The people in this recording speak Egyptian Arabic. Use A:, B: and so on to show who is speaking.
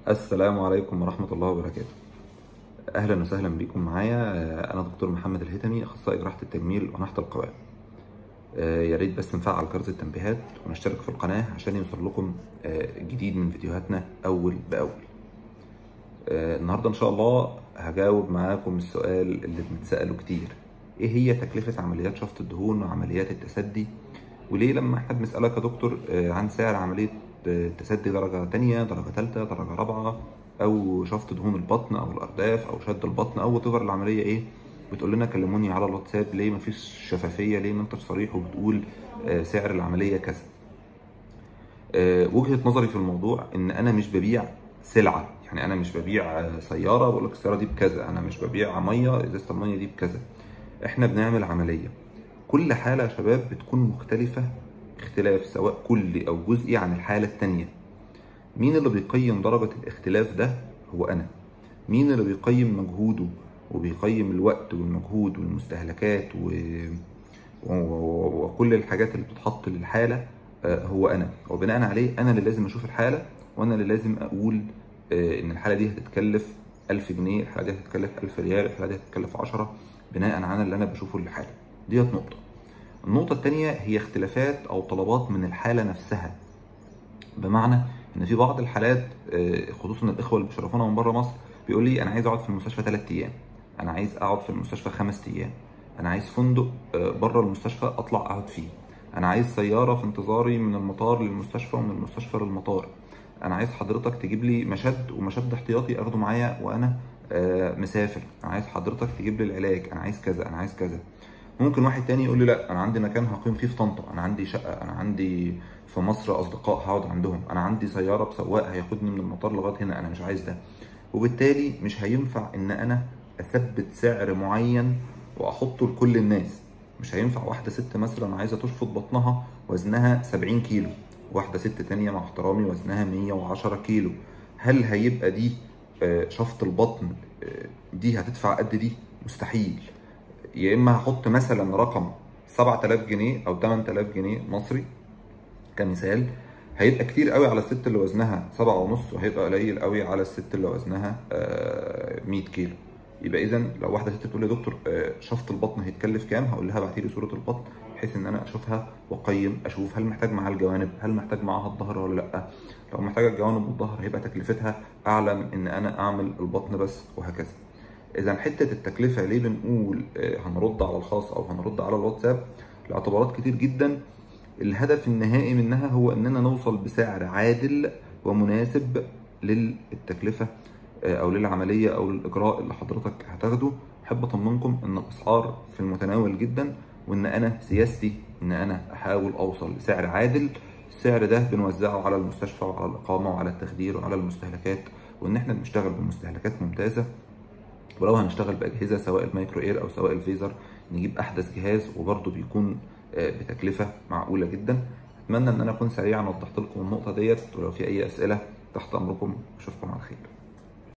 A: السلام عليكم ورحمة الله وبركاته أهلا وسهلا بكم معايا آه، أنا دكتور محمد الهتمي أخصائي جراحة التجميل ونحت القوام آه، يا ريت بس نفعل جرس التنبيهات ونشترك في القناة عشان يوصل لكم آه، جديد من فيديوهاتنا أول بأول آه، النهاردة إن شاء الله هجاوب معاكم السؤال اللي بنتسأله كتير إيه هي تكلفة عمليات شفط الدهون وعمليات التسدي وليه لما احنا بنسألك يا دكتور آه، عن سعر عملية آه، تسدي درجة تانية درجة تالتة درجة رابعة أو شفط دهون البطن أو الأرداف أو شد البطن أو تفر العملية إيه بتقول لنا كلموني على الواتساب ليه مفيش شفافية ليه ما انتش صريح وبتقول آه، سعر العملية كذا آه، وجهة نظري في الموضوع ان انا مش ببيع سلعة يعني انا مش ببيع آه، سيارة بقول لك السيارة دي بكذا انا مش ببيع مية ازازة المية دي بكذا احنا بنعمل عملية كل حالة يا شباب بتكون مختلفة اختلاف سواء كلي او جزئي عن الحالة التانية مين اللي بيقيم درجة الاختلاف ده هو انا مين اللي بيقيم مجهوده وبيقيم الوقت والمجهود والمستهلكات و... و... و- وكل الحاجات اللي بتتحط للحالة آه، هو انا وبناء عليه انا اللي لازم اشوف الحالة وانا اللي لازم اقول آه، ان الحالة دي هتتكلف 1000 جنيه الحالة دي هتتكلف 1000 ريال الحالة دي هتتكلف 10 بناء على اللي انا بشوفه للحالة ديت نقطة النقطة التانية هي اختلافات أو طلبات من الحالة نفسها بمعنى إن في بعض الحالات آه، خصوصا الإخوة اللي بيشرفونا من بره مصر بيقول لي أنا عايز أقعد في المستشفى ثلاث أيام أنا عايز أقعد في المستشفى خمس أيام أنا عايز فندق آه، بره المستشفى أطلع أقعد فيه أنا عايز سيارة في انتظاري من المطار للمستشفى ومن المستشفى للمطار أنا عايز حضرتك تجيب لي مشد ومشد احتياطي أخده معايا وأنا آه، مسافر أنا عايز حضرتك تجيب لي العلاج أنا عايز كذا أنا عايز كذا ممكن واحد تاني يقول لي لا انا عندي مكان هقيم فيه في طنطا انا عندي شقه انا عندي في مصر اصدقاء هقعد عندهم انا عندي سياره بسواق هياخدني من المطار لغايه هنا انا مش عايز ده وبالتالي مش هينفع ان انا اثبت سعر معين واحطه لكل الناس مش هينفع واحده ست مثلا عايزه تشفط بطنها وزنها 70 كيلو واحده ست تانية مع احترامي وزنها 110 كيلو هل هيبقى دي آه، شفط البطن آه، دي هتدفع قد دي مستحيل يا اما هحط مثلا رقم 7000 جنيه او 8000 جنيه مصري كمثال هيبقى كتير قوي على الست اللي وزنها سبعة ونص وهيبقى قليل قوي على الست اللي وزنها آه، 100 كيلو يبقى اذا لو واحده ست تقول لي يا دكتور آه، شفط البطن هيتكلف كام هقول لها ابعتي لي صوره البطن بحيث ان انا اشوفها واقيم اشوف هل محتاج معاها الجوانب هل محتاج معاها الظهر ولا لا لو محتاجه الجوانب والظهر هيبقى تكلفتها اعلى من ان انا اعمل البطن بس وهكذا اذا حته التكلفه ليه بنقول آه، هنرد على الخاص او هنرد على الواتساب لاعتبارات كتير جدا الهدف النهائي منها هو اننا نوصل بسعر عادل ومناسب للتكلفه آه، او للعمليه او للاجراء اللي حضرتك هتاخده احب اطمنكم ان الاسعار في المتناول جدا وان انا سياستي ان انا احاول اوصل لسعر عادل السعر ده بنوزعه على المستشفى وعلى الاقامه وعلى التخدير وعلى المستهلكات وان احنا بنشتغل بمستهلكات ممتازه ولو هنشتغل باجهزه سواء المايكرو اير او سواء الفيزر نجيب احدث جهاز وبرضه بيكون آه، بتكلفه معقوله جدا اتمنى ان انا اكون سريعا وضحت لكم النقطه ديت ولو في اي اسئله تحت امركم اشوفكم على خير